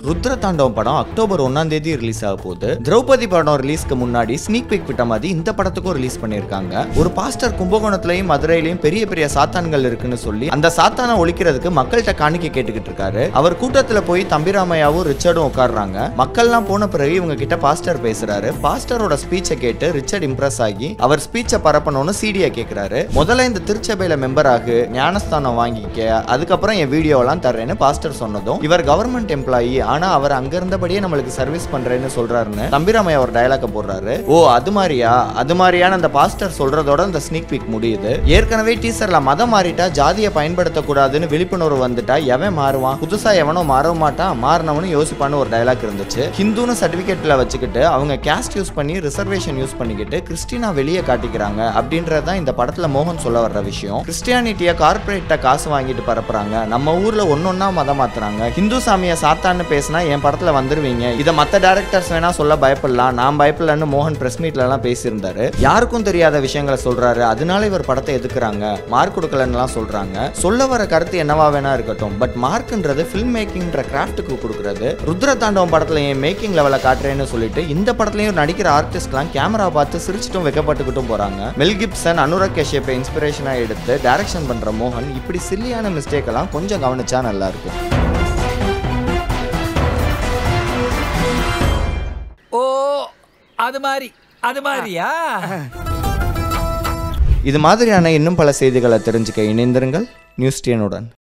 ருத்ர தாண்டவம் படம் அக்டோபர் ஒன்னாம் தேதி ரிலீஸ் ஆக போகுது திரௌபதி படம் ரிலீஸ்க்கு முன்னாடி ஸ்னீக் பீக் விட்ட மாதிரி இந்த படத்துக்கும் ரிலீஸ் பண்ணியிருக்காங்க ஒரு பாஸ்டர் கும்பகோணத்திலையும் மதுரையிலையும் பெரிய பெரிய சாத்தான்கள் இருக்குன்னு சொல்லி அந்த சாத்தானை ஒழிக்கிறதுக்கு மக்கள்கிட்ட காணிக்க கேட்டுக்கிட்டு இருக்காரு அவர் கூட்டத்துல போய் தம்பிராமையாவும் ரிச்சர்டும் உட்காடுறாங்க மக்கள்லாம் போன பிறகு இவங்க கிட்ட பாஸ்டர் பேசுறாரு பாஸ்டரோட ஸ்பீச்சை கேட்டு ரிச்சர்ட் இம்ப்ரெஸ் ஆகி அவர் ஸ்பீச்சை பரப்பணும்னு சீடியை கேட்கிறாரு முதல்ல இந்த திருச்சபையில மெம்பர் ஆகு ஞானஸ்தானம் வாங்கிக்க அதுக்கப்புறம் என் வீடியோலாம் தர்றேன்னு பாஸ்டர் சொன்னதும் இவர் கவர்மெண்ட் எம்ப்ளாயி ஆனா அவர் அங்க இருந்தபடியே நம்மளுக்கு சர்வீஸ் பண்றேன்னு சொல்றாருன்னு தம்பிராமையா ஒரு டயலாக போடுறாரு ஓ அது மாதிரியா அது மாதிரியான அந்த பாஸ்டர் சொல்றதோட இந்த ஸ்னீக் பீக் முடியுது ஏற்கனவே டீசர்ல மதம் மாறிட்டா ஜாதியை பயன்படுத்தக்கூடாதுன்னு விழிப்புணர்வு வந்துட்டா எவன் மாறுவான் புதுசா எவனோ மாற மாட்டான் மாறினவனு யோசிப்பான்னு ஒரு டயலாக் இருந்துச்சு ஹிந்துன்னு சர்டிபிகேட்ல வச்சுக்கிட்டு அவங்க கேஸ்ட் யூஸ் பண்ணி ரிசர்வேஷன் யூஸ் பண்ணிக்கிட்டு கிறிஸ்டினா வெளியே காட்டிக்கிறாங்க அப்படின்றது தான் இந்த படத்துல மோகன் சொல்ல வர்ற விஷயம் கிறிஸ்டியானிட்டியை கார்பரேட்ட காசு வாங்கிட்டு பரப்புறாங்க நம்ம ஊர்ல ஒன்னொன்னா மதம் மாத்துறாங்க ஹிந்து சாமியை சாத்தான்னு பேசினா என் படத்துல வந்துருவீங்க இதை மத்த டேரக்டர்ஸ் வேணா சொல்ல பயப்படலாம் நான் பயப்படலன்னு மோகன் பிரஸ் மீட்ல எல்லாம் பேசியிருந்தாரு யாருக்கும் தெரியாத விஷயங்களை சொல்றாரு அதனால இவர் படத்தை எதுக்குறாங்க மார்க் கொடுக்கலன்னுலாம் சொல்றாங்க சொல்ல வர கருத்து என்னவா வேணா இருக்கட்டும் பட் மார்க்ன்றது ஃபில்ம் மேக்கிங்ன்ற கிராஃப்ட்டுக்கு கொடுக்குறது ருத்ர தாண்டவம் படத்துல என் மேக்கிங் லெவலை காட்டுறேன்னு சொல்லிட்டு இந்த படத்துலயும் நடிக்கிற ஆர்டிஸ்ட்லாம் கேமரா பார்த்து சிரிச்சிட்டும் வெக்கப்பட்டுக்கிட்டும் போறாங்க மெல் கிப்சன் அனுராக் கஷ்யப்பை இன்ஸ்பிரேஷனா எடுத்து டைரக்ஷன் பண்ற மோகன் இப்படி சில்லியான மிஸ்டேக் எல்லாம் கொஞ்சம் கவனிச்சா நல்லா இருக்கும் ஓ அது மாதிரி அது மாதிரியா இது மாதிரியான இன்னும் பல செய்திகளை தெரிஞ்சுக்க இணைந்திருங்கள் நியூஸ் டெனுடன்